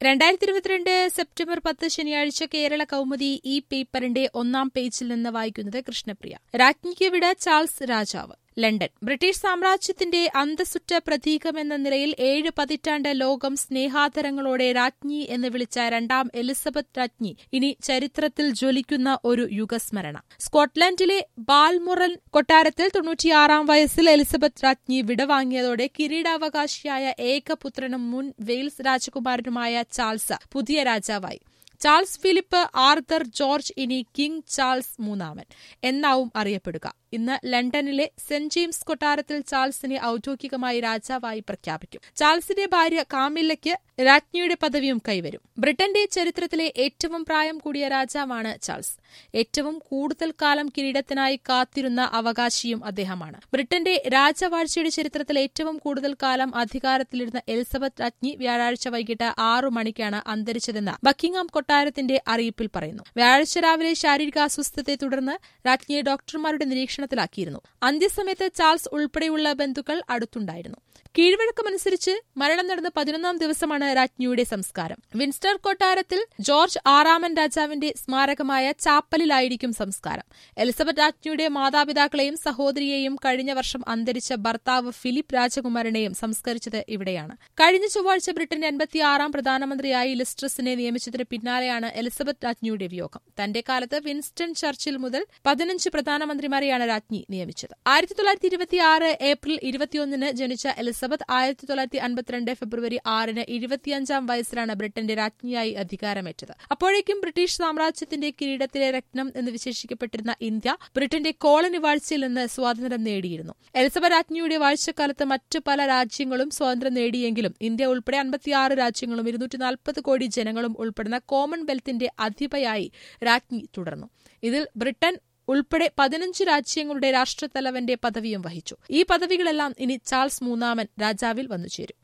രണ്ടായിരത്തി ഇരുപത്തിരണ്ട് സെപ്റ്റംബർ പത്ത് ശനിയാഴ്ച കേരള കൗമുദി ഈ പേപ്പറിന്റെ ഒന്നാം പേജിൽ നിന്ന് വായിക്കുന്നത് കൃഷ്ണപ്രിയ രാജ്ഞിക്ക് വിട ചാൾസ് രാജാവ് ലണ്ടൻ ബ്രിട്ടീഷ് സാമ്രാജ്യത്തിന്റെ അന്തസ്സുറ്റ പ്രതീകമെന്ന നിലയിൽ ഏഴ് പതിറ്റാണ്ട് ലോകം സ്നേഹാദരങ്ങളോടെ രാജ്ഞി എന്ന് വിളിച്ച രണ്ടാം എലിസബത്ത് രാജ്ഞി ഇനി ചരിത്രത്തിൽ ജ്വലിക്കുന്ന ഒരു യുഗസ്മരണ സ്കോട്ട്ലൻഡിലെ ബാൽമുറൽ കൊട്ടാരത്തിൽ തൊണ്ണൂറ്റിയാറാം വയസ്സിൽ എലിസബത്ത് രാജ്ഞി വിടവാങ്ങിയതോടെ കിരീടാവകാശിയായ ഏകപുത്രനും മുൻ വെയിൽസ് രാജകുമാരനുമായ ചാൾസ് പുതിയ രാജാവായി ചാൾസ് ഫിലിപ്പ് ആർതർ ജോർജ് ഇനി കിങ് ചാൾസ് മൂന്നാമൻ എന്നാവും അറിയപ്പെടുക ഇന്ന് ലണ്ടനിലെ സെന്റ് ജെയിംസ് കൊട്ടാരത്തിൽ ചാൾസിനെ ഔദ്യോഗികമായി രാജാവായി പ്രഖ്യാപിക്കും ചാൾസിന്റെ ഭാര്യ കാമില്ലയ്ക്ക് രാജ്ഞിയുടെ പദവിയും കൈവരും ബ്രിട്ടന്റെ ചരിത്രത്തിലെ ഏറ്റവും പ്രായം കൂടിയ രാജാവാണ് ചാൾസ് ഏറ്റവും കൂടുതൽ കാലം കിരീടത്തിനായി കാത്തിരുന്ന അവകാശിയും അദ്ദേഹമാണ് ബ്രിട്ടന്റെ രാജവാഴ്ചയുടെ ചരിത്രത്തിൽ ഏറ്റവും കൂടുതൽ കാലം അധികാരത്തിലിരുന്ന എലിസബത്ത് രാജ്ഞി വ്യാഴാഴ്ച വൈകിട്ട് ആറു മണിക്കാണ് അന്തരിച്ചതെന്ന് ബക്കിംഗ്ഹാം കൊട്ടാരത്തിന്റെ അറിയിപ്പിൽ പറയുന്നു വ്യാഴാഴ്ച രാവിലെ ശാരീരിക അസ്വസ്ഥതയെ തുടർന്ന് രാജ്ഞിയെ ഡോക്ടർമാരുടെ നിരീക്ഷണത്തിലാക്കിയിരുന്നു അന്ത്യസമയത്ത് ചാൾസ് ഉൾപ്പെടെയുള്ള ബന്ധുക്കൾ അടുത്തുണ്ടായിരുന്നു കീഴ്വഴക്കമനുസരിച്ച് മരണം നടന്ന പതിനൊന്നാം ദിവസമാണ് രാജ്ഞിയുടെ സംസ്കാരം വിൻസ്റ്റർ കൊട്ടാരത്തിൽ ജോർജ് ആറാമൻ രാജാവിന്റെ സ്മാരകമായ ചാപ്പലിലായിരിക്കും സംസ്കാരം എലിസബത്ത് രാജ്ഞിയുടെ മാതാപിതാക്കളെയും സഹോദരിയെയും കഴിഞ്ഞ വർഷം അന്തരിച്ച ഭർത്താവ് ഫിലിപ്പ് രാജകുമാരനെയും സംസ്കരിച്ചത് ഇവിടെയാണ് കഴിഞ്ഞ ചൊവ്വാഴ്ച ബ്രിട്ടന്റെ അൻപത്തിയാറാം പ്രധാനമന്ത്രിയായി ലിസ്ട്രസിനെ നിയമിച്ചതിന് പിന്നാലെയാണ് എലിസബത്ത് രാജ്ഞിയുടെ വിയോഗം തന്റെ കാലത്ത് വിൻസ്റ്റൺ ചർച്ചിൽ മുതൽ പതിനഞ്ച് പ്രധാനമന്ത്രിമാരെയാണ് രാജ്ഞി നിയമിച്ചത് ആയിരത്തി തൊള്ളായിരത്തി ഇരുപത്തിയാറ് ഏപ്രിൽ ഇരുപത്തിയൊന്നിന് ജനിച്ച എലിസബത്ത് ആയിരത്തി തൊള്ളായിരത്തി അൻപത്തിരണ്ട് ഫെബ്രുവരി ആറിന് ഇരുപത്തിയഞ്ചാം വയസ്സിലാണ് ബ്രിട്ടന്റെ രാജ്ഞിയായി അധികാരമേറ്റത് അപ്പോഴേക്കും ബ്രിട്ടീഷ് സാമ്രാജ്യത്തിന്റെ കിരീടത്തിലെ രത്നം എന്ന് വിശേഷിക്കപ്പെട്ടിരുന്ന ഇന്ത്യ ബ്രിട്ടന്റെ കോളനി വാഴ്ചയിൽ നിന്ന് സ്വാതന്ത്ര്യം നേടിയിരുന്നു എലിസബത്ത് രാജ്ഞിയുടെ വാഴ്ചക്കാലത്ത് മറ്റു പല രാജ്യങ്ങളും സ്വാതന്ത്ര്യം നേടിയെങ്കിലും ഇന്ത്യ ഉൾപ്പെടെ അൻപത്തിയാറ് രാജ്യങ്ങളും ഇരുന്നൂറ്റി നാൽപ്പത് കോടി ജനങ്ങളും ഉൾപ്പെടുന്ന കോമൺവെൽത്തിന്റെ അധിപയായി രാജ്ഞി തുടർന്നു ഇതിൽ ബ്രിട്ടൻ ഉൾപ്പെടെ പതിനഞ്ച് രാജ്യങ്ങളുടെ രാഷ്ട്രത്തലവന്റെ പദവിയും വഹിച്ചു ഈ പദവികളെല്ലാം ഇനി ചാൾസ് മൂന്നാമൻ രാജാവിൽ വന്നുചേരും